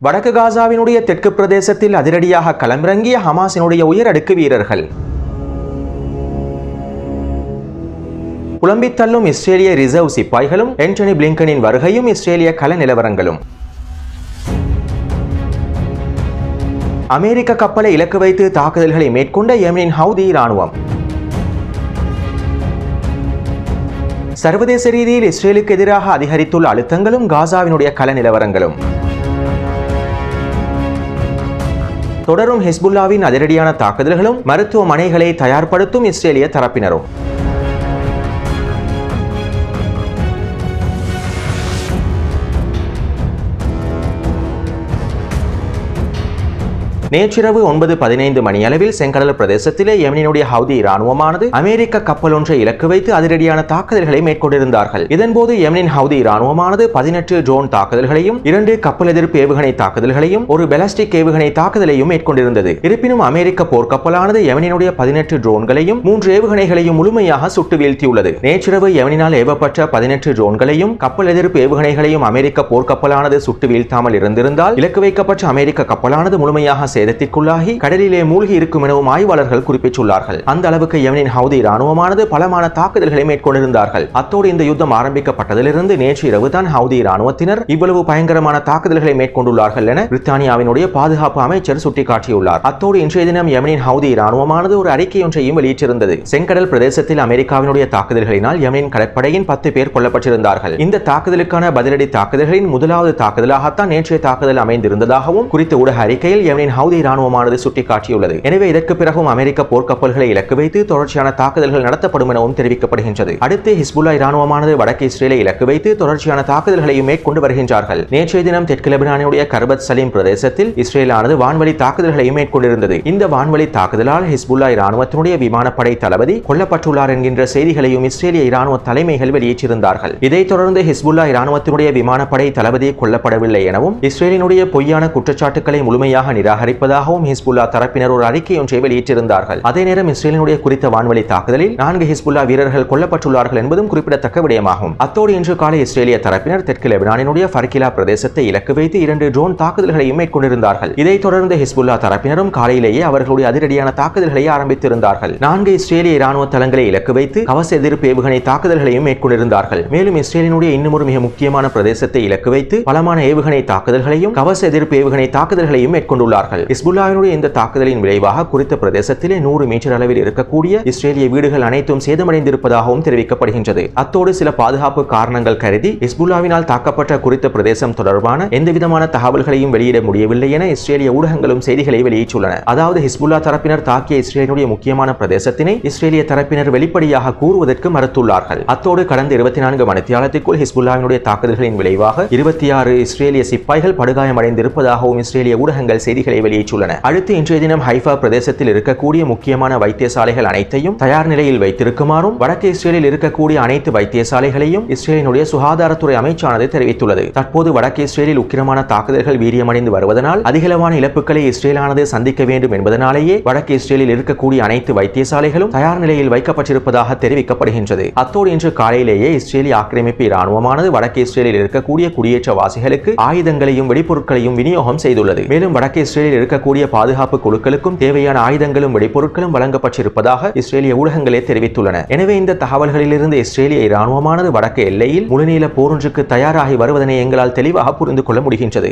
வடக்கு காசாவினுடைய தெற்கு பிரதேசத்தில் அதிரடியாக களமிறங்கிய ஹமாஸினுடைய உயரடுக்கு வீரர்கள் புலம்பித் தள்ளும் இஸ்ரேலிய ரிசர்வ் சிப்பாய்களும் ஆண்டனி பிளிங்கனின் வருகையும் இஸ்ரேலிய கள நிலவரங்களும் அமெரிக்க கப்பலை இலக்கு வைத்து தாக்குதல்களை மேற்கொண்ட யெமனின் ஹவுதி இராணுவம் சர்வதேச ரீதியில் இஸ்ரேலுக்கு எதிராக அதிகரித்துள்ள அழுத்தங்களும் காசாவினுடைய கள நிலவரங்களும் தொடரும் ஹிஸ்புல்லாவின் அதிரடியான தாக்குதல்களும் மருத்துவமனைகளை தயார்படுத்தும் இஸ்ரேலிய தரப்பினரும் நேற்றிரவு ஒன்பது பதினைந்து மணியளவில் செங்கடல் பிரதேசத்திலே யெமனினுடைய ஹவுதி இராணுவமானது அமெரிக்க கப்பல் ஒன்றை இலக்கு வைத்து அதிரடியான தாக்குதல்களை மேற்கொண்டிருந்தார்கள் இதன்போது யெமனின் ஹவுதி இராணுவமானது பதினெட்டு ட்ரோன் தாக்குதல்களையும் இரண்டு கப்பல் எதிர்ப்பு ஏவுகணை தாக்குதல்களையும் ஒரு பெலஸ்டிக் ஏவுகணை தாக்குதலையும் மேற்கொண்டிருந்தது இருப்பினும் அமெரிக்க போர்க்கப்பலானது யெமனினுடைய பதினெட்டு ட்ரோன்களையும் மூன்று ஏவுகணைகளையும் முழுமையாக சுட்டு வீழ்த்தியுள்ளது நேற்றிரவு யெமனினால் ஏவப்பட்ட பதினெட்டு ட்ரோன்களையும் கப்பல் எதிர்ப்பு ஏவுகணைகளையும் அமெரிக்க போர்க்கப்பலானது சுட்டு வீழ்த்தாமல் இருந்திருந்தால் இலக்கு வைக்கப்பட்ட அமெரிக்க கப்பலானது முழுமையாக சேதத்திற்குள்ளாகி கடலிலே மூழ்கி இருக்கும் எனவும் ஆய்வாளர்கள் குறிப்பிட்டுள்ளார்கள் அந்த அளவுக்கு யெமனின் ஹவுதி இராணுவமானது பலமான தாக்குதல்களை மேற்கொண்டிருந்தார்கள் அத்தோடு இந்த யுத்தம் ஆரம்பிக்கப்பட்டதிலிருந்து நேற்று இரவுதான் ஹவுதி இராணுவத்தினர் இவ்வளவு பயங்கரமான தாக்குதல்களை மேற்கொண்டுள்ளார்கள் என பிரித்தானியாவினுடைய பாதுகாப்பு அமைச்சர் சுட்டிக்காட்டியுள்ளார் அத்தோடு இன்றைய தினம் யெமனின் ஹவுதி இராணுவமானது ஒரு அறிக்கை ஒன்றையும் வெளியிட்டிருந்தது செங்கடல் பிரதேசத்தில் அமெரிக்காவினுடைய தாக்குதல்களினால் யெமனின் கடற்படையின் பத்து பேர் கொல்லப்பட்டிருந்தார்கள் இந்த தாக்குதலுக்கான பதிலடி தாக்குதல்களின் முதலாவது தாக்குதலாகத்தான் நேற்றைய தாக்குதல் அமைந்திருந்ததாகவும் குறித்த ஊடக அறிக்கையில் யெமனின் ஹவுதி இராணுவமானது சுட்டிக்காட்டியுள்ளது எனவே இதற்கு பிறகும் அமெரிக்க போர்க்கப்பல்களை இலக்கு வைத்து தொடர்ச்சியான தாக்குதல்கள் நடத்தப்படும் எனவும் தெரிவிக்கப்படுகின்றது அடுத்து ஹிஸ்புல்லா இராணுவமானது வடக்கு இஸ்ரேலை இலக்கு வைத்து தொடர்ச்சியான தாக்குதல்களையும் மேற்கொண்டு வருகின்றார்கள் நேற்றைய தினம் தெற்கு லெபனானுடைய கர்பத் சலீம் பிரதேசத்தில் இஸ்ரேலானது வான்வழி தாக்குதல்களையும் மேற்கொண்டிருந்தது இந்த வான்வழி தாக்குதலால் ஹிஸ்புல்லா இராணுவத்தினுடைய விமானப்படை தளபதி கொல்லப்பட்டுள்ளார் என்கின்ற செய்திகளையும் இஸ்ரேலிய இராணுவ தலைமைகள் வெளியிட்டிருந்தார்கள் இதைத் தொடர்ந்து ஹிஸ்புல்லா இராணுவத்தினுடைய விமானப்படை தளபதி கொல்லப்படவில்லை எனவும் இஸ்ரேலினுடைய பொய்யான குற்றச்சாட்டுக்களை முழுமையாக நிராகரிப்பதாகவும் ஹிஸ்புல்லா தரப்பினர் ஒரு அறிக்கை ஒன்றை வெளியிட்டிருந்தார்கள் அதே நேரம் இஸ்ரேலினுடைய குறித்த வான்வழி தாக்குதலில் நான்கு ஹிஸ்புல்லா வீரர்கள் கொல்லப்பட்டுள்ளார்கள் என்பதும் குறிப்பிடத்தக்க விடயமாகும் அத்தோடு இன்று காலை இஸ்ரேலிய தரப்பினர் தெற்கு லெபனானினுடைய ஃபர்கிலா பிரதேசத்தை இலக்கு வைத்து இரண்டு ட்ரோன் தாக்குதல்களையும் மேற்கொண்டிருந்தார்கள் இதைத் தொடர்ந்து ஹிஸ்புல்லா தரப்பினரும் காலையிலேயே அவர்களுடைய அதிரடியான தாக்குதல்களை ஆரம்பித்திருந்தார்கள் நான்கு இஸ்ரேலிய இராணுவ தளங்களை இலக்கு வைத்து கவச எதிர்ப்பு ஏவுகணை தாக்குதல்களையும் மேற்கொண்டிருந்தார்கள் மேலும் இஸ்ரேலினுடைய இன்னும் ஒரு மிக முக்கியமான பிரதேசத்தை இலக்கு வைத்து பலமான ஏவுகணை தாக்குதல்களையும் கவச எதிர்ப்பு ஏவுகணை தாக்குதல்களையும் மேற்கொண்டுள்ளார்கள் ஹிஸ்புல்லாவினுடைய இந்த தாக்குதலின் விளைவாக குறித்த பிரதேசத்திலே நூறு மீட்டர் அளவில் இருக்கக்கூடிய இஸ்ரேலிய வீடுகள் அனைத்தும் சேதமடைந்திருப்பதாகவும் தெரிவிக்கப்படுகின்றது அத்தோடு சில பாதுகாப்பு காரணங்கள் கருதி ஹிஸ்புல்லாவினால் தாக்கப்பட்ட குறித்த பிரதேசம் தொடர்பான எந்தவிதமான தகவல்களையும் வெளியிட முடியவில்லை என இஸ்ரேலிய ஊடகங்களும் செய்திகளை வெளியிட்டுள்ளன அதாவது ஹிஸ்புல்லா தரப்பினர் தாக்கிய இஸ்ரேலினுடைய முக்கியமான பிரதேசத்தினை இஸ்ரேலிய தரப்பினர் வெளிப்படையாக கூறுவதற்கு மறுத்துள்ளார்கள் அத்தோடு கடந்த இருபத்தி நான்கு மணித்தியாலத்திற்குள் ஹிஸ்புல்லாவினுடைய தாக்குதல்களின் விளைவாக இருபத்தி ஆறு இஸ்ரேலிய சிப்பாய்கள் படுகாயமடைந்திருப்பதாகவும் இஸ்ரேலிய ஊடகங்கள் செய்திகளை வெளியிட்டுள்ளன அடுத்து இன்றைய தினம் ஹைஃபா பிரதேசத்தில் இருக்கக்கூடிய முக்கியமான வைத்தியசாலைகள் அனைத்தையும் தயார் நிலையில் வைத்திருக்குமாறும் வடக்கு இஸ்ரேலில் இருக்கக்கூடிய அனைத்து வைத்தியசாலைகளையும் இஸ்ரேலினுடைய சுகாதாரத்துறை அமைச்சானது தெரிவித்துள்ளது தற்போது வடக்கு இஸ்ரேலில் உக்கிரமான தாக்குதல்கள் வீரியமடைந்து வருவதனால் அதிகளவான இழப்புகளை இஸ்ரேலானது சந்திக்க வேண்டும் என்பதனாலேயே வடக்கு இஸ்ரேலில் இருக்கக்கூடிய அனைத்து வைத்தியசாலைகளும் தயார் நிலையில் வைக்கப்பட்டிருப்பதாக தெரிவிக்கப்படுகின்றது அத்தோடு இன்று காலையிலேயே இஸ்ரேலிய ஆக்கிரமிப்பு இராணுவமானது வடக்கு இஸ்ரேலில் இருக்கக்கூடிய குடியேற்றவாசிகளுக்கு ஆயுதங்களையும் வெடிப்பொருட்களையும் விநியோகம் செய்துள்ளது மேலும் வடக்கு இஸ்ரேலில் இருக்கக்கூடிய பாதுகாப்பு குழுக்களுக்கும் தேவையான ஆயுதங்களும் வெடிப்பொருட்களும் வழங்கப்பட்டிருப்பதாக இஸ்ரேலிய ஊடகங்களே தெரிவித்துள்ளன எனவே இந்த தகவல்களிலிருந்து இஸ்ரேலிய இராணுவமானது வடக்கு எல்லையில் முழுநீள போரொன்றுக்கு தயாராகி வருவதனை எங்களால் தெளிவாக புரிந்து கொள்ள முடிகின்றது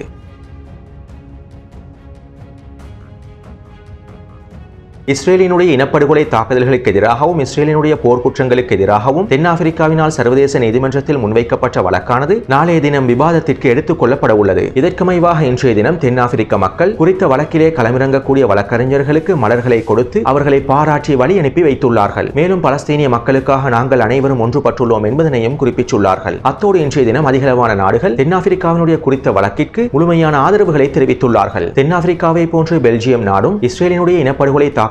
இஸ்ரேலினுடைய இனப்படுகொலை தாக்குதல்களுக்கு எதிராகவும் இஸ்ரேலினுடைய போர்க்குற்றங்களுக்கு எதிராகவும் தென்னாப்பிரிக்காவினால் சர்வதேச நீதிமன்றத்தில் முன்வைக்கப்பட்ட வழக்கானது நாளைய தினம் விவாதத்திற்கு எடுத்துக் கொள்ளப்பட உள்ளது இதற்கமைவாக இன்றைய தினம் தென்னாப்பிரிக்க மக்கள் குறித்த வழக்கிலே களமிறங்கக்கூடிய வழக்கறிஞர்களுக்கு மலர்களை கொடுத்து அவர்களை பாராட்டி வழி அனுப்பி வைத்துள்ளார்கள் மேலும் பலஸ்தீனிய மக்களுக்காக நாங்கள் அனைவரும் ஒன்றுபட்டுள்ளோம் என்பதனையும் குறிப்பிட்டுள்ளார்கள் அத்தோடு இன்றைய தினம் அதிகளவான நாடுகள் தென்னாப்பிரிக்காவினுடைய குறித்த வழக்கிற்கு முழுமையான ஆதரவுகளை தெரிவித்துள்ளார்கள் தென்னாப்பிரிக்காவை போன்று பெல்ஜியம் நாடும் இஸ்ரேலினுடைய இனப்படுகொலை தாக்குதல்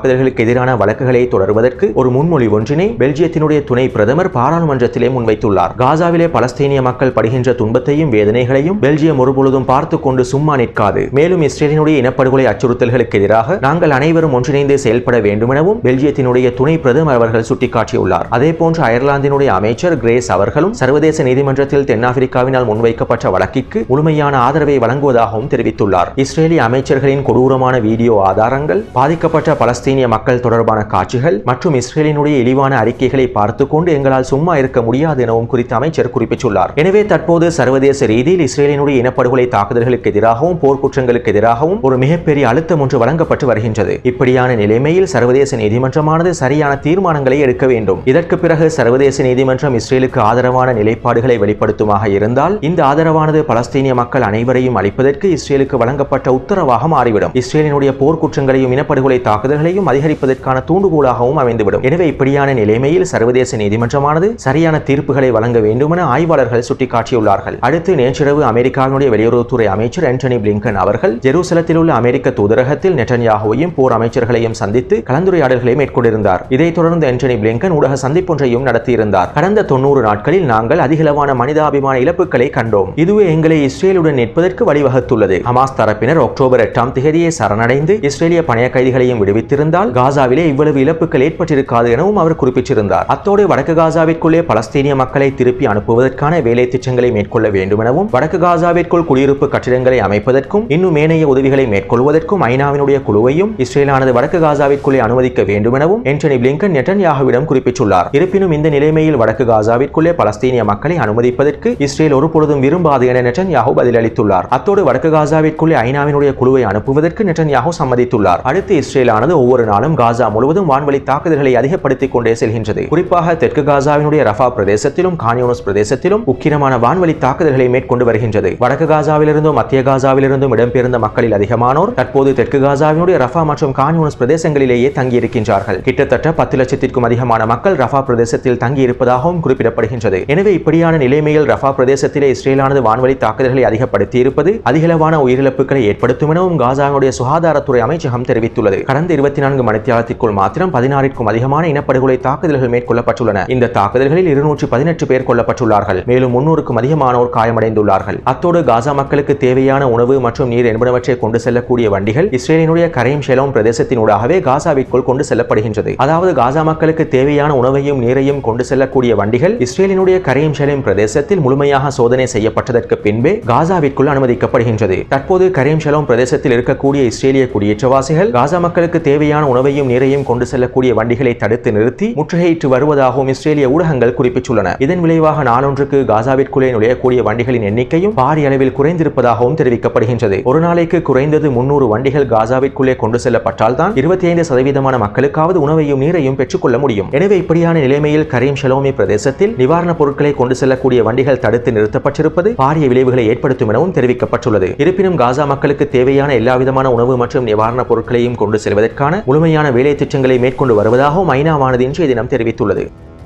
தாக்குதல்களுக்கு எதிரான வழக்குகளை தொடர்வதற்கு ஒரு முன்மொழி ஒன்றினை பெல்ஜியத்தினுடைய துணை பிரதமர் பாராளுமன்றத்திலே முன்வைத்துள்ளார் காசாவிலே பலஸ்தீனிய மக்கள் படுகின்ற துன்பத்தையும் வேதனைகளையும் பெல்ஜியம் ஒருபொழுதும் பார்த்து கொண்டு சும்மா நிற்காது மேலும் இஸ்ரேலினுடைய இனப்படுகொலை அச்சுறுத்தல்களுக்கு எதிராக நாங்கள் அனைவரும் ஒன்றிணைந்து செயல்பட வேண்டும் எனவும் பெல்ஜியத்தினுடைய துணை பிரதமர் அவர்கள் சுட்டிக்காட்டியுள்ளார் அதே போன்று அயர்லாந்தினுடைய அமைச்சர் கிரேஸ் அவர்களும் சர்வதேச நீதிமன்றத்தில் தென்னாப்பிரிக்காவினால் முன்வைக்கப்பட்ட வழக்கிற்கு முழுமையான ஆதரவை வழங்குவதாகவும் தெரிவித்துள்ளார் இஸ்ரேலிய அமைச்சர்களின் கொடூரமான வீடியோ ஆதாரங்கள் பாதிக்கப்பட்ட பலஸ்தீனிய மக்கள் தொடர்பான காட்சிகள் மற்றும் இஸ்ரேலினுடைய இழிவான அறிக்கைகளை பார்த்து கொண்டு எங்களால் சும்மா இருக்க முடியாது எனவும் குறித்த அமைச்சர் குறிப்பிட்டுள்ளார் எனவே தற்போது சர்வதேச ரீதியில் இஸ்ரேலினுடைய இனப்படுகொலை தாக்குதல்களுக்கு எதிராகவும் போர்க்குற்றங்களுக்கு எதிராகவும் ஒரு மிகப்பெரிய அழுத்தம் ஒன்று வழங்கப்பட்டு வருகின்றது இப்படியான நிலைமையில் சர்வதேச நீதிமன்றமானது சரியான தீர்மானங்களை எடுக்க வேண்டும் இதற்கு பிறகு சர்வதேச நீதிமன்றம் இஸ்ரேலுக்கு ஆதரவான நிலைப்பாடுகளை வெளிப்படுத்துமாக இருந்தால் இந்த ஆதரவானது பலஸ்தீனிய மக்கள் அனைவரையும் அளிப்பதற்கு இஸ்ரேலுக்கு வழங்கப்பட்ட உத்தரவாக மாறிவிடும் இஸ்ரேலினுடைய போர்க்குற்றங்களையும் இனப்படுகொலை தாக்குதல்களையும் அதிகரிப்பதற்கான தூண்டுகோலாகவும் அமைந்துவிடும் எனவே இப்படியான நிலைமையில் சர்வதேச நீதிமன்றமானது சரியான தீர்ப்புகளை வழங்க வேண்டும் என ஆய்வாளர்கள் சுட்டிக்காட்டியுள்ளார்கள் அடுத்து நேற்றிரவு அமெரிக்காவினுடைய வெளியுறவுத்துறை அமைச்சர் ஆண்டனி பிளிங்கன் அவர்கள் ஜெருசலத்தில் உள்ள அமெரிக்க தூதரகத்தில் நெட்டன்யாகுவையும் போர் அமைச்சர்களையும் சந்தித்து கலந்துரையாடல்களை மேற்கொண்டிருந்தார் இதைத் தொடர்ந்து ஆண்டனி பிளிங்கன் ஊடக சந்திப்பொன்றையும் நடத்தியிருந்தார் கடந்த தொண்ணூறு நாட்களில் நாங்கள் அதிகளவான மனிதாபிமான இழப்புகளை கண்டோம் இதுவே எங்களை இஸ்ரேலுடன் நிற்பதற்கு வழிவகுத்துள்ளது ஹமாஸ் தரப்பினர் அக்டோபர் எட்டாம் தேதியை சரணடைந்து இஸ்ரேலிய பணைய கைதிகளையும் விடுவித்திருந்தால் காசாவிலே இவ்வளவு இழப்புகள் ஏற்பட்டிருக்காது எனவும் அவர் குறிப்பிட்டிருந்தார் அத்தோடு வடக்கு காசாவிற்குள்ளே பலஸ்தீனிய மக்களை திருப்பி அனுப்புவதற்கான வேலை திட்டங்களை மேற்கொள்ள வேண்டும் எனவும் வடக்கு காசாவிற்குள் குடியிருப்பு கட்டிடங்களை அமைப்பதற்கும் இன்னும் ஏனைய உதவிகளை மேற்கொள்வதற்கும் ஐநாவினுடைய குழுவையும் இஸ்ரேலானது வடக்கு காசாவிற்குள்ளே அனுமதிக்க வேண்டும் எனவும் ஆண்டனி பிளிங்கன் நெட்டன்யாகுவிடம் குறிப்பிட்டுள்ளார் இருப்பினும் இந்த நிலைமையில் வடக்கு காசாவிற்குள்ளே பலஸ்தீனிய மக்களை அனுமதிப்பதற்கு இஸ்ரேல் ஒருபொழுதும் விரும்பாது என நெட்டன்யாகு பதிலளித்துள்ளார் அத்தோடு வடக்கு காசாவிற்குள்ளே ஐநாவினுடைய குழுவை அனுப்புவதற்கு நெட்டன்யாகு சம்மதித்துள்ளார் அடுத்து இஸ்ரேலானது ஒவ்வொரு நாளும் காசா முழுவதும் வான்வழி தாக்குதல்களை அதிகப்படுத்திக் கொண்டே செல்கின்றது குறிப்பாக தெற்கு காசாவினுடைய ரஃபா பிரதேசத்திலும் கானியோனஸ் பிரதேசத்திலும் உக்கிரமான வான்வழி தாக்குதல்களை மேற்கொண்டு வருகின்றது வடக்கு காசாவிலிருந்தும் மத்திய காசாவிலிருந்தும் இடம்பெயர்ந்த மக்களில் அதிகமானோர் தற்போது தெற்கு காசாவினுடைய ரஃபா மற்றும் கானியோனஸ் பிரதேசங்களிலேயே தங்கியிருக்கின்றார்கள் கிட்டத்தட்ட பத்து லட்சத்திற்கும் அதிகமான மக்கள் ரஃபா பிரதேசத்தில் தங்கியிருப்பதாகவும் குறிப்பிடப்படுகின்றது எனவே இப்படியான நிலைமையில் ரஃபா பிரதேசத்திலே இஸ்ரேலானது வான்வழி தாக்குதல்களை அதிகப்படுத்தி இருப்பது அதிகளவான உயிரிழப்புகளை ஏற்படுத்தும் எனவும் காசாவினுடைய சுகாதாரத்துறை அமைச்சகம் தெரிவித்துள்ளது கடந்த இருபத்தி நான்கு மணித்தியாலத்திற்குள் மாத்திரம் பதினாறிற்கும் அதிகமான இனப்படுகொலை தாக்குதல்கள் மேற்கொள்ளப்பட்டுள்ளன இந்த தாக்குதல்களில் இருநூற்றி பதினெட்டு பேர் கொல்லப்பட்டுள்ளார்கள் மேலும் முன்னூறுக்கும் அதிகமானோர் காயமடைந்துள்ளார்கள் அத்தோடு காசா மக்களுக்கு தேவையான உணவு மற்றும் நீர் என்பனவற்றை கொண்டு செல்லக்கூடிய வண்டிகள் இஸ்ரேலினுடைய கரையும் ஷெலோம் பிரதேசத்தினூடாகவே காசாவிற்குள் கொண்டு செல்லப்படுகின்றது அதாவது காசா மக்களுக்கு தேவையான உணவையும் நீரையும் கொண்டு செல்லக்கூடிய வண்டிகள் இஸ்ரேலினுடைய கரையும் ஷெலேம் பிரதேசத்தில் முழுமையாக சோதனை செய்யப்பட்டதற்கு பின்பே காசாவிற்குள் அனுமதிக்கப்படுகின்றது தற்போது கரீம் ஷலோம் பிரதேசத்தில் இருக்கக்கூடிய இஸ்ரேலிய குடியேற்றவாசிகள் காசா மக்களுக்கு தேவையான உணவையும் நீரையும் கொண்டு செல்லக்கூடிய வண்டிகளை தடுத்து நிறுத்தி முற்றுகையிட்டு வருவதாகவும் இஸ்ரேலிய ஊடகங்கள் குறிப்பிட்டுள்ளன இதன் விளைவாக நாளொன்றுக்கு காசாவிற்குள்ளே நுழையக்கூடிய வண்டிகளின் எண்ணிக்கையும் பாரிய அளவில் குறைந்திருப்பதாகவும் தெரிவிக்கப்படுகின்றது ஒரு நாளைக்கு குறைந்தது முன்னூறு வண்டிகள் காசாவிற்குள்ளே கொண்டு செல்லப்பட்டால் தான் இருபத்தி ஐந்து சதவீதமான மக்களுக்காவது உணவையும் நீரையும் பெற்றுக்கொள்ள முடியும் எனவே இப்படியான நிலைமையில் கரீம் ஷலோமி பிரதேசத்தில் நிவாரணப் பொருட்களை கொண்டு செல்லக்கூடிய வண்டிகள் தடுத்து நிறுத்தப்பட்டிருப்பது பாரிய விளைவுகளை ஏற்படுத்தும் எனவும் தெரிவிக்கப்பட்டுள்ளது இருப்பினும் காசா மக்களுக்கு தேவையான எல்லாவிதமான உணவு மற்றும் நிவாரணப் பொருட்களையும் கொண்டு செல்வதற்கான முழுமையான வேலை திட்டங்களை மேற்கொண்டு வருவதாகவும் ஐநாவானது இன்றைய தினம் தெரிவித்துள்ளது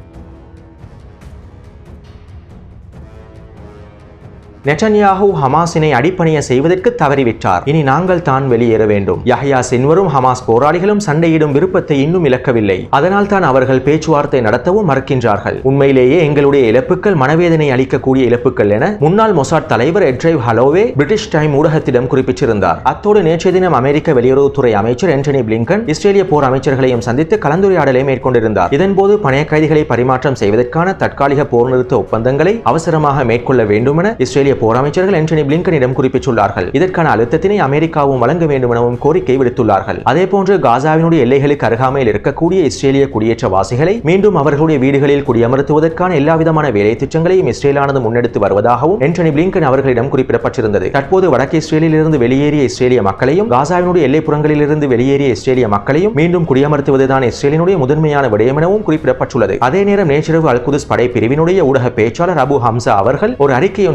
நெட்டன்யாஹூ ஹமாஸினை அடிப்பணிய செய்வதற்கு தவறிவிட்டார் இனி நாங்கள் தான் வெளியேற வேண்டும் யஹ்யா சின்வரும் ஹமாஸ் போராளிகளும் சண்டையிடும் விருப்பத்தை இன்னும் இழக்கவில்லை அதனால் தான் அவர்கள் பேச்சுவார்த்தை நடத்தவும் மறுக்கின்றார்கள் உண்மையிலேயே எங்களுடைய இழப்புகள் மனவேதனை அளிக்கக்கூடிய இழப்புகள் என முன்னாள் மொசாட் தலைவர் எட்ரைவ் ஹலோவே பிரிட்டிஷ் டைம் ஊடகத்திடம் குறிப்பிட்டிருந்தார் அத்தோடு நேற்றைய தினம் அமெரிக்க வெளியுறவுத்துறை அமைச்சர் ஆண்டனி பிளிங்கன் இஸ்ரேலிய போர் அமைச்சர்களையும் சந்தித்து கலந்துரையாடலை மேற்கொண்டிருந்தார் இதன்போது பணைய கைதிகளை பரிமாற்றம் செய்வதற்கான தற்காலிக போர் நிறுத்த ஒப்பந்தங்களை அவசரமாக மேற்கொள்ள வேண்டும் என இஸ்ரேலிய போர் அமைச்சர்கள் ஆண்டனி பிளிங்கனிடம் குறிப்பிட்டுள்ளார்கள் இதற்கான அழுத்தத்தினை அமெரிக்காவும் வழங்க வேண்டும் எனவும் கோரிக்கை விடுத்துள்ளார்கள் அதேபோன்று காசாவினுடைய எல்லைகளுக்கு அருகாமையில் இருக்கக்கூடிய இஸ்ரேலிய குடியேற்றவாசிகளை மீண்டும் அவர்களுடைய வீடுகளில் குடியமர்த்துவதற்கான எல்லாவிதமான வேலை திட்டங்களையும் இஸ்ரேலானது முன்னெடுத்து வருவதாகவும் ஆண்டனி பிளிங்கன் அவர்களிடம் குறிப்பிடப்பட்டிருந்தது தற்போது வடக்கு இஸ்ரேலில் இருந்து வெளியேறிய இஸ்ரேலிய மக்களையும் காசாவினுடைய எல்லைப்புறங்களில் இருந்து வெளியேறிய இஸ்ரேலிய மக்களையும் மீண்டும் குடியமர்த்துவதுதான் இஸ்ரேலினுடைய முதன்மையான விடயம் எனவும் குறிப்பிடப்பட்டுள்ளது அதே நேரம் நேற்றிரவு அல்குதுஸ் படை பிரிவினுடைய ஊடக பேச்சாளர் அபு ஹம்சா அவர்கள் ஒரு அறிக்கை ஒன்றை வெளியிட்டிருந்தார்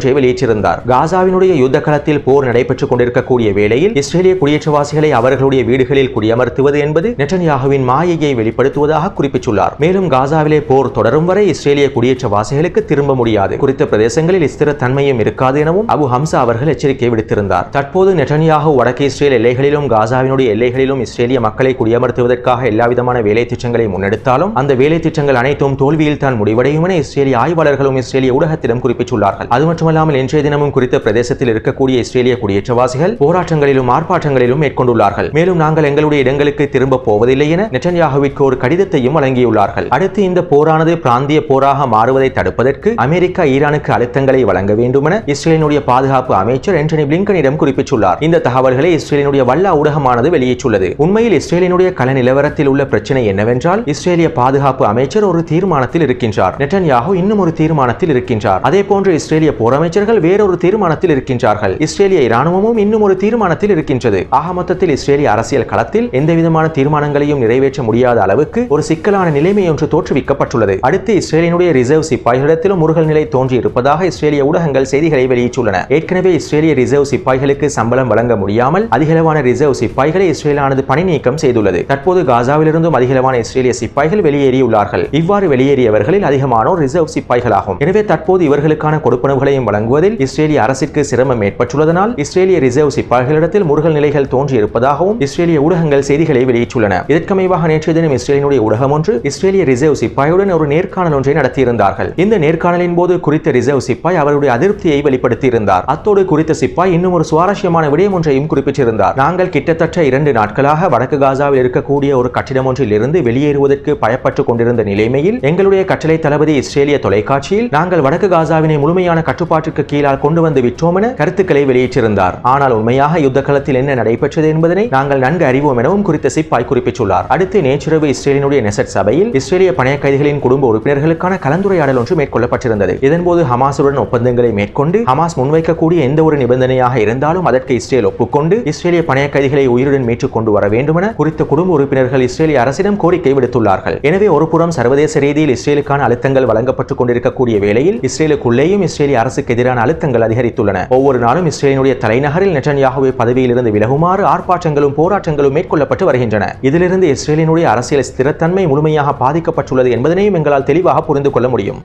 தெரிவித்திருந்தார் காசாவினுடைய யுத்த களத்தில் போர் நடைபெற்றுக் கொண்டிருக்கக்கூடிய வேளையில் இஸ்ரேலிய குடியேற்றவாசிகளை அவர்களுடைய வீடுகளில் குடியமர்த்துவது என்பது நெட்டன்யாகுவின் மாயையை வெளிப்படுத்துவதாக குறிப்பிட்டுள்ளார் மேலும் காசாவிலே போர் தொடரும் வரை இஸ்ரேலிய குடியேற்றவாசிகளுக்கு திரும்ப முடியாது குறித்த பிரதேசங்களில் ஸ்திரத்தன்மையும் இருக்காது எனவும் அபு ஹம்சா அவர்கள் எச்சரிக்கை விடுத்திருந்தார் தற்போது நெட்டன்யாகு வடக்கு இஸ்ரேல் எல்லைகளிலும் காசாவினுடைய எல்லைகளிலும் இஸ்ரேலிய மக்களை குடியமர்த்துவதற்காக எல்லாவிதமான வேலை திட்டங்களை முன்னெடுத்தாலும் அந்த வேலை திட்டங்கள் அனைத்தும் தோல்வியில் தான் முடிவடையும் என இஸ்ரேலிய ஆய்வாளர்களும் இஸ்ரேலிய ஊடகத்திடம் குறிப்பிட்டுள்ளார்கள் அது மட்டுமல்லாமல் இன்றைய தினமும் குறித்த பிரதேசத்தில் இருக்கக்கூடிய இஸ்ரேலிய குடியேற்றவாசிகள் போராட்டங்களிலும் ஆர்ப்பாட்டங்களிலும் மேற்கொண்டுள்ளார்கள் மேலும் நாங்கள் எங்களுடைய இடங்களுக்கு திரும்ப போவதில்லை என நெட்டன்யாகுவிற்கு ஒரு கடிதத்தையும் வழங்கியுள்ளார்கள் அடுத்து இந்த போரானது பிராந்திய போராக மாறுவதை தடுப்பதற்கு அமெரிக்கா ஈரானுக்கு அழுத்தங்களை வழங்க வேண்டும் என இஸ்ரேலினுடைய பாதுகாப்பு அமைச்சர் ஆண்டனி பிளிங்கனிடம் குறிப்பிட்டுள்ளார் இந்த தகவல்களை இஸ்ரேலினுடைய வல்ல ஊடகமானது வெளியிட்டுள்ளது உண்மையில் இஸ்ரேலினுடைய கள நிலவரத்தில் உள்ள பிரச்சனை என்னவென்றால் இஸ்ரேலிய பாதுகாப்பு அமைச்சர் ஒரு தீர்மானத்தில் இருக்கின்றார் நெட்டன்யாகு இன்னும் ஒரு தீர்மானத்தில் இருக்கின்றார் அதே போன்று இஸ்ரேலிய போர் அமைச்சர்கள் வேறொரு தீர்மானத்தில் இருக்கின்றார்கள் இஸ்ரேலிய இராணுவமும் இன்னும் ஒரு தீர்மானத்தில் இருக்கின்றது ஆக மொத்தத்தில் இஸ்ரேலிய அரசியல் களத்தில் எந்தவிதமான தீர்மானங்களையும் நிறைவேற்ற முடியாத அளவுக்கு ஒரு சிக்கலான நிலைமை ஒன்று தோற்றுவிக்கப்பட்டுள்ளது அடுத்து இஸ்ரேலினுடைய ரிசர்வ் சிப்பாய்களிடத்திலும் முருகல் நிலை தோன்றி இருப்பதாக இஸ்ரேலிய ஊடகங்கள் செய்திகளை வெளியிட்டுள்ளன ஏற்கனவே இஸ்ரேலிய ரிசர்வ் சிப்பாய்களுக்கு சம்பளம் வழங்க முடியாமல் அதிகளவான ரிசர்வ் சிப்பாய்களை இஸ்ரேலானது பணி நீக்கம் செய்துள்ளது தற்போது காசாவிலிருந்தும் அதிகளவான இஸ்ரேலிய சிப்பாய்கள் வெளியேறியுள்ளார்கள் இவ்வாறு வெளியேறியவர்களில் அதிகமானோர் ரிசர்வ் சிப்பாய்களாகும் எனவே தற்போது இவர்களுக்கான கொடுப்பனவுகளையும் வழங்குவதில் இஸ்ரேலிய அரசிற்கு சிரமம் ஏற்பட்டுள்ளதனால் இஸ்ரேலிய ரிசர்வ் சிப்பாய்களிடத்தில் முருகல் நிலைகள் தோன்றியிருப்பதாகவும் இஸ்ரேலிய ஊடகங்கள் செய்திகளை வெளியிட்டுள்ளன இதற்கமைவாக நேற்றைய தினம் இஸ்ரேலினுடைய ஊடகம் ஒன்று இஸ்ரேலிய ரிசர்வ் சிப்பாயுடன் ஒரு நேர்காணல் ஒன்றை நடத்தியிருந்தார்கள் இந்த நேர்காணலின் போது குறித்த ரிசர்வ் சிப்பாய் அவருடைய அதிருப்தியை வெளிப்படுத்தியிருந்தார் அத்தோடு குறித்த சிப்பாய் இன்னும் ஒரு சுவாரஸ்யமான விடயம் ஒன்றையும் குறிப்பிட்டிருந்தார் நாங்கள் கிட்டத்தட்ட இரண்டு நாட்களாக வடக்கு காசாவில் இருக்கக்கூடிய ஒரு கட்டிடம் ஒன்றில் இருந்து வெளியேறுவதற்கு பயப்பட்டுக் கொண்டிருந்த நிலைமையில் எங்களுடைய கட்டளை தளபதி இஸ்ரேலிய தொலைக்காட்சியில் நாங்கள் வடக்கு காசாவினை முழுமையான கட்டுப்பாட்டுக்கு கீழால் கொண்டு வந்து விட்டோம் என கருத்துக்களை வெளியிட்டிருந்தார் ஆனால் உண்மையாக யுத்த களத்தில் என்ன நடைபெற்றது என்பதனை நாங்கள் நன்கு அறிவோம் எனவும் குறித்த சிப்பாய் குறிப்பிட்டுள்ளார் அடுத்து நேற்றிரவு இஸ்ரேலினுடைய நெசட் சபையில் இஸ்ரேலிய பணைய கைதிகளின் குடும்ப உறுப்பினர்களுக்கான கலந்துரையாடல் ஒன்று மேற்கொள்ளப்பட்டிருந்தது இதன்போது ஹமாசுடன் ஒப்பந்தங்களை மேற்கொண்டு ஹமாஸ் முன்வைக்கக்கூடிய எந்த ஒரு நிபந்தனையாக இருந்தாலும் அதற்கு இஸ்ரேல் ஒப்புக்கொண்டு இஸ்ரேலிய பணைய கைதிகளை உயிருடன் மீட்டுக் கொண்டு வர வேண்டும் என குறித்த குடும்ப உறுப்பினர்கள் இஸ்ரேலிய அரசிடம் கோரிக்கை விடுத்துள்ளார்கள் எனவே ஒருபுறம் சர்வதேச ரீதியில் இஸ்ரேலுக்கான அழுத்தங்கள் வழங்கப்பட்டுக் கொண்டிருக்கக்கூடிய வேளையில் இஸ்ரேலுக்குள்ளேயும் இஸ்ரேலிய அரசுக்கு எதிரான அழுத்தங்கள் அதிகரித்துள்ளன ஒவ்வொரு நாளும் இஸ்ரேலினுடைய தலைநகரில் நெட்டன்யாகுவை பதவியிலிருந்து விலகுமாறு ஆர்ப்பாட்டங்களும் போராட்டங்களும் மேற்கொள்ளப்பட்டு வருகின்றன இதிலிருந்து இஸ்ரேலினுடைய அரசியல் ஸ்திரத்தன்மை முழுமையாக பாதிக்கப்பட்டுள்ளது என்பதனையும் எங்களால் தெளிவாக புரிந்து கொள்ள முடியும்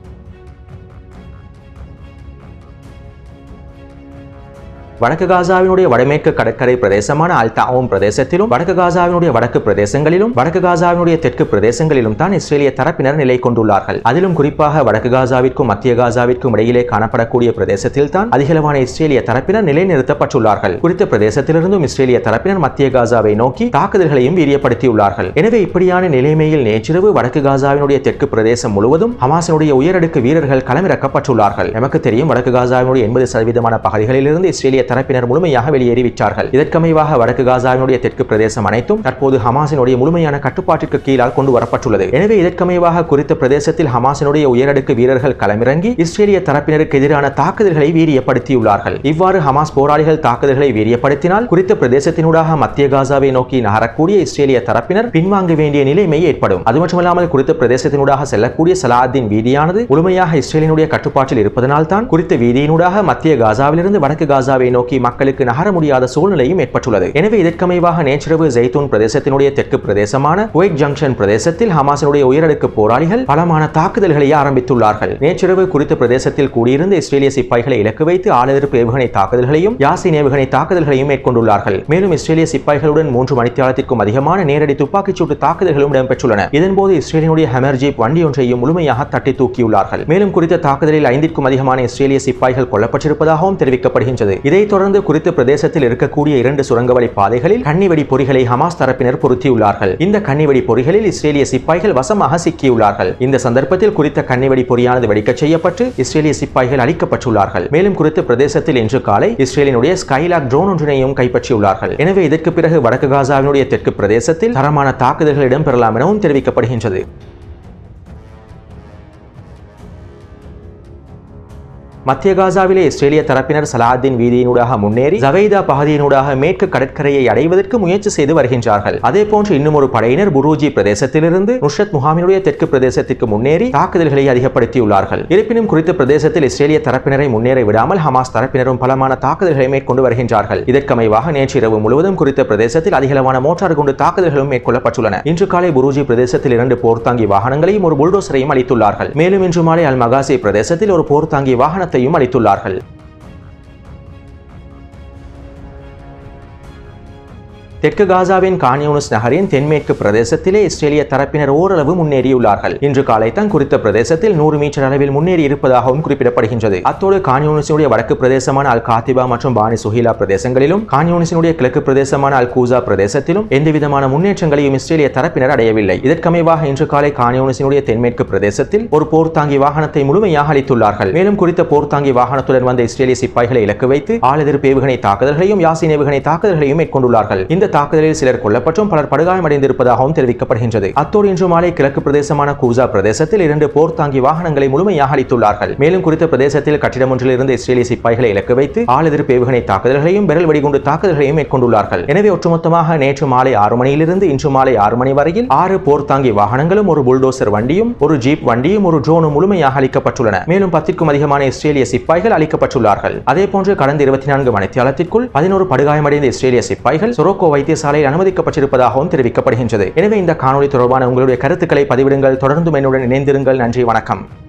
வடக்கு காசாவினுடைய வடமேற்கு கடற்கரை பிரதேசமான அல் தாவும் பிரதேசத்திலும் வடக்கு காசாவினுடைய வடக்கு பிரதேசங்களிலும் வடக்கு காசாவினுடைய தெற்கு பிரதேசங்களிலும் தான் இஸ்ரேலிய தரப்பினர் நிலை கொண்டுள்ளார்கள் அதிலும் குறிப்பாக வடக்கு காசாவிற்கும் மத்திய காசாவிற்கும் இடையிலே காணப்படக்கூடிய பிரதேசத்தில் தான் அதிகளவான இஸ்ரேலிய தரப்பினர் நிலைநிறுத்தப்பட்டுள்ளார்கள் குறித்த பிரதேசத்திலிருந்தும் இஸ்ரேலிய தரப்பினர் மத்திய காசாவை நோக்கி தாக்குதல்களையும் வீரியப்படுத்தியுள்ளார்கள் எனவே இப்படியான நிலைமையில் நேற்றிரவு வடக்கு காசாவினுடைய தெற்கு பிரதேசம் முழுவதும் ஹமாஸினுடைய உயரடுக்கு வீரர்கள் களமிறக்கப்பட்டுள்ளார்கள் நமக்கு தெரியும் வடக்கு காசாவினுடைய எண்பது சதவீதமான பகுதிகளிலிருந்து இஸ்ரேலிய தரப்பினர் முழுமையாக வெளியேறிவிட்டார்கள் இதற்கமைவாக வடக்கு காசாவினுடைய தெற்கு பிரதேசம் அனைத்தும் தற்போது ஹமாஸினுடைய முழுமையான கட்டுப்பாட்டிற்கு கீழால் கொண்டு வரப்பட்டுள்ளது எனவே இதற்கமைவாக குறித்த பிரதேசத்தில் ஹமாஸினுடைய உயரடுக்கு வீரர்கள் களமிறங்கி இஸ்ரேலிய தரப்பினருக்கு எதிரான தாக்குதல்களை வீரியப்படுத்தியுள்ளார்கள் இவ்வாறு ஹமாஸ் போராளிகள் தாக்குதல்களை வீரியப்படுத்தினால் குறித்த பிரதேசத்தினூடாக மத்திய காசாவை நோக்கி நகரக்கூடிய இஸ்ரேலிய தரப்பினர் பின்வாங்க வேண்டிய நிலைமை ஏற்படும் அது மட்டுமல்லாமல் குறித்த பிரதேசத்தினூடாக செல்லக்கூடிய சலாத்தின் வீதியானது முழுமையாக இஸ்ரேலினுடைய கட்டுப்பாட்டில் இருப்பதனால் தான் குறித்த வீதியினூடாக மத்திய காசாவிலிருந்து வடக்கு காசாவை நோக்கி மக்களுக்கு நகர முடியாத சூழ்நிலையும் ஏற்பட்டுள்ளது எனவே இதற்கமைவாக நேற்றிரவு ஜெய்தூன் பிரதேசத்தினுடைய தெற்கு பிரதேசமான குவைக் ஜங்ஷன் பிரதேசத்தில் ஹமாஸினுடைய உயரடுக்கு போராளிகள் பலமான தாக்குதல்களை ஆரம்பித்துள்ளார்கள் நேற்றிரவு குறித்த பிரதேசத்தில் கூடியிருந்த இஸ்ரேலிய சிப்பாய்களை இலக்கு வைத்து ஆளெதிர்ப்பு ஏவுகணை தாக்குதல்களையும் யாசின் ஏவுகணை தாக்குதல்களையும் மேற்கொண்டுள்ளார்கள் மேலும் இஸ்ரேலிய சிப்பாய்களுடன் மூன்று மணித்தியாலத்திற்கும் அதிகமான நேரடி துப்பாக்கிச் சூட்டு தாக்குதல்களும் இடம்பெற்றுள்ளன இதன்போது இஸ்ரேலினுடைய ஹெமர் ஜீப் வண்டி ஒன்றையும் முழுமையாக தட்டி தூக்கியுள்ளார்கள் மேலும் குறித்த தாக்குதலில் ஐந்திற்கும் அதிகமான இஸ்ரேலிய சிப்பாய்கள் கொல்லப்பட்டிருப்பதாகவும் தெரிவிக்கப்படுகின்றது இதைத் தொடர்ந்து குறித்த பிரதேசத்தில் இருக்கக்கூடிய இரண்டு சுரங்கவழி பாதைகளில் கன்னிவெடி பொறிகளை ஹமாஸ் தரப்பினர் பொருத்தியுள்ளார்கள் இந்த கன்னிவெடி பொறிகளில் இஸ்ரேலிய சிப்பாய்கள் வசமாக சிக்கியுள்ளார்கள் இந்த சந்தர்ப்பத்தில் குறித்த கன்னிவெடி பொறியானது வெடிக்கச் செய்யப்பட்டு இஸ்ரேலிய சிப்பாய்கள் அழிக்கப்பட்டுள்ளார்கள் மேலும் குறித்த பிரதேசத்தில் இன்று காலை இஸ்ரேலினுடைய ஸ்கைலாக் ட்ரோன் ஒன்றினையும் கைப்பற்றியுள்ளார்கள் எனவே இதற்கு பிறகு வடக்கு காசாவினுடைய தெற்கு பிரதேசத்தில் தரமான தாக்குதல்கள் இடம்பெறலாம் எனவும் தெரிவிக்கப்படுகின்றது மத்திய காசாவிலே இஸ்ரேலிய தரப்பினர் சலாஹின் வீதியினூடாக முன்னேறி ஜவைதா பகுதியினூடாக மேற்கு கடற்கரையை அடைவதற்கு முயற்சி செய்து வருகின்றார்கள் அதே போன்று இன்னும் ஒரு படையினர் புரூஜி பிரதேசத்திலிருந்து நுஷத் முகாமினுடைய தெற்கு பிரதேசத்திற்கு முன்னேறி தாக்குதல்களை அதிகப்படுத்தியுள்ளார்கள் இருப்பினும் குறித்த பிரதேசத்தில் இஸ்ரேலிய தரப்பினரை முன்னேற விடாமல் ஹமாஸ் தரப்பினரும் பலமான தாக்குதல்களை மேற்கொண்டு வருகின்றார்கள் இதற்கமைவாக நேற்று இரவு முழுவதும் குறித்த பிரதேசத்தில் அதிகளவான மோட்டார் குண்டு தாக்குதல்களும் மேற்கொள்ளப்பட்டுள்ளன இன்று காலை புரூஜி பிரதேசத்தில் இரண்டு போர்த்தாங்கி வாகனங்களையும் ஒரு புல்டோசரையும் அளித்துள்ளார்கள் மேலும் இன்று மாலை அல் மகாசி பிரதேசத்தில் ஒரு போர்த்தாங்கி வாகனத்தையும் அளித்துள்ளார்கள் தெற்கு காசாவின் கான்யூனிஸ் நகரின் தென்மேற்கு பிரதேசத்திலே இஸ்ரேலிய தரப்பினர் ஓரளவு முன்னேறியுள்ளார்கள் இன்று காலை தான் குறித்த பிரதேசத்தில் நூறு மீட்டர் அளவில் முன்னேறி இருப்பதாகவும் குறிப்பிடப்படுகின்றது அத்தோடு கான்யூனிஸினுடைய வடக்கு பிரதேசமான அல் காத்திபா மற்றும் பானி சுஹீலா பிரதேசங்களிலும் கான்யூனிஸினுடைய கிழக்கு பிரதேசமான அல் கூசா பிரதேசத்திலும் எந்தவிதமான முன்னேற்றங்களையும் இஸ்ரேலிய தரப்பினர் அடையவில்லை இதற்கமைவாக இன்று காலை கான்யூனிஸினுடைய தென்மேற்கு பிரதேசத்தில் ஒரு போர்த்தாங்கி வாகனத்தை முழுமையாக அளித்துள்ளார்கள் மேலும் குறித்த போர்த்தாங்கி வாகனத்துடன் வந்த இஸ்ரேலிய சிப்பாய்களை இலக்கு வைத்து ஆளுதிர் ஏவுகணை தாக்குதல்களையும் யாசின் ஏவுகணை தாக்குதல்களையும் மேற்கொண்டுள்ளார்கள் இந்த தாக்குதலில் சிலர் கொல்லப்பட்டும் பலர் படுகாயமடைந்திருப்பதாகவும் தெரிவிக்கப்படுகின்றது அத்தோடு இன்று மாலை கிழக்கு பிரதேசமான கூசா பிரதேசத்தில் இரண்டு போர்த்தாங்கி வாகனங்களை முழுமையாக அளித்துள்ளார்கள் மேலும் குறித்த பிரதேசத்தில் கட்டிடம் ஒன்றில் இருந்து இஸ்ரேலிய சிப்பாய்களை இலக்கு வைத்து ஆளுதிர் ஏவுகணை தாக்குதல்களையும் பெரல் வெடிகுண்டு தாக்குதல்களையும் மேற்கொண்டுள்ளார்கள் எனவே ஒட்டுமொத்தமாக நேற்று மாலை ஆறு மணியிலிருந்து இன்று மாலை ஆறு மணி வரையில் ஆறு போர்த்தாங்கி வாகனங்களும் ஒரு புல்டோசர் வண்டியும் ஒரு ஜீப் வண்டியும் ஒரு ட்ரோனும் முழுமையாக அளிக்கப்பட்டுள்ளன மேலும் பத்திற்கும் அதிகமான இஸ்ரேலிய சிப்பாய்கள் அளிக்கப்பட்டுள்ளார்கள் அதே போன்று கடந்த இருபத்தி நான்கு மணித்தியாலத்திற்குள் பதினோரு படுகாயமடைந்த இஸ்ரேலிய சிப்பாய்கள் சொரோக்கோ வைத்தியசாலையில் அனுமதிக்கப்பட்டிருப்பதாகவும் தெரிவிக்கப்படுகின்றது எனவே இந்த காணொலி தொடர்பான உங்களுடைய கருத்துக்களை பதிவிடுங்கள் தொடர்ந்து என்னுடன் இணைந்திருங்கள் நன்றி வணக்கம்